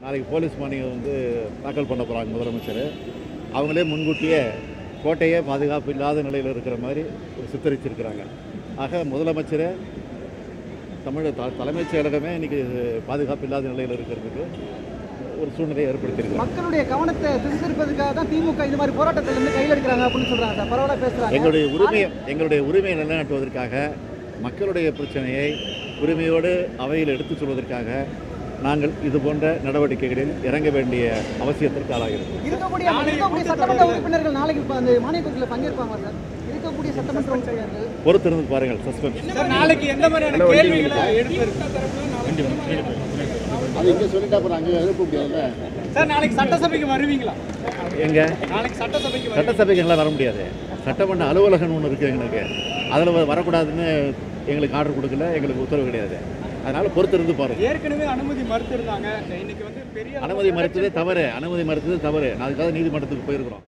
நாளைக்கு போலீஸ் மானியம் வந்து தாக்கல் பண்ண போகிறாங்க முதலமைச்சர் அவங்களே முன்கூட்டியே கோட்டையே பாதுகாப்பு இல்லாத நிலையில் இருக்கிற மாதிரி ஒரு சித்தரிச்சிருக்கிறாங்க ஆக முதலமைச்சரே தமிழ் த தலைமைச் செயலகமே இன்றைக்கி பாதுகாப்பு இல்லாத நிலையில் இருக்கிறதுக்கு ஒரு சூழ்நிலையை ஏற்படுத்தியிருக்கிறாங்க மக்களுடைய கவனத்தை திசை திருப்பதற்காக தான் திமுக இந்த மாதிரி போராட்டத்துல இருந்து கையில் எடுக்கிறாங்க அப்படின்னு சொல்றாங்க சார் பரவாயில்ல பேசுறாங்க எங்களுடைய உரிமையை எங்களுடைய உரிமையை நிலைநாட்டுவதற்காக மக்களுடைய பிரச்சனையை உரிமையோடு அவையில் எடுத்துச் சொல்வதற்காக நாங்கள் இது போன்ற நடவடிக்கைகளில் இறங்க வேண்டிய அவசியத்திற்கு ஆளாகிறோம் இருக்கக்கூடிய இருக்கக்கூடிய சட்டமன்ற உறுப்பினர்கள் நாளைக்கு இப்ப அந்த மானிய கூட்டத்தில் பங்கேற்பாங்க சார் இருக்கக்கூடிய சட்டமன்ற உறுப்பினர்கள் பொறுத்திருந்து பாருங்கள் சஸ்பென்ஸ் சார் நாளைக்கு எந்த மாதிரியான கேள்விகளை எடுப்பாரு அது இங்கே சொல்லிட்டா அப்புறம் அங்கே எழுப்ப முடியாதுல்ல சார் நாளைக்கு சட்டசபைக்கு வருவீங்களா எங்க நாளைக்கு சட்டசபைக்கு வருவீங்களா? சட்டசபைக்கு எல்லாம் வர முடியாது சட்டமன்ற அலுவலகம்னு ஒன்று இருக்குது எங்களுக்கு அதில் வரக்கூடாதுன்னு எங்களுக்கு ஆர்டர் கொடுக்கல எங்களுக்கு உத்தரவு கிடையாது அதனால் பொறுத்திருந்து பாருங்கள் ஏற்கனவே அனுமதி மறுத்திருந்தாங்க இன்னைக்கு வந்து பெரிய அனுமதி மறுத்ததே தவறு அனுமதி மறுத்தது தவறு நான் அதுக்காக நீதிமன்றத்துக்கு போயிருக்கிறோம்